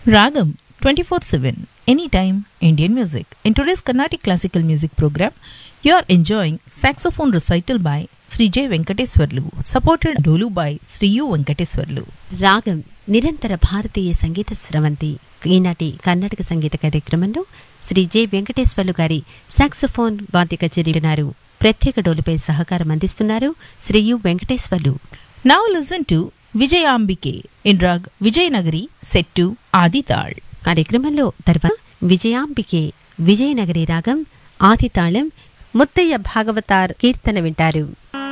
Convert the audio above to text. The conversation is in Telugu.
Ragam 24 7, anytime Indian music. In today's Carnatic classical music program, you are enjoying saxophone recital by Sri J. Venkateswarlu, supported dolu by Sri U. Venkateswarlu. రాగం నిరంతర భారతీయ సంగీత స్రవంతి ఈనాటి కర్ణాటక సంగీత కార్యక్రమంలో శ్రీ జె వెంకటేశ్వర్లు గారి సాక్సోఫోన్ వాద్య కచేరీన్నారు ప్రత్యేక డోలుపై సహకారం అందిస్తున్నారు Shri U Venkateswarlu Now listen to Vijayambike in Rag Vijayanagari set to Adi Tal. కార్యక్రమంలో తర్వాత విజయాంబికే విజయనగరి రాగం ఆదితాళం ముత్తయ్య భాగవతార్ కీర్తన వింటారు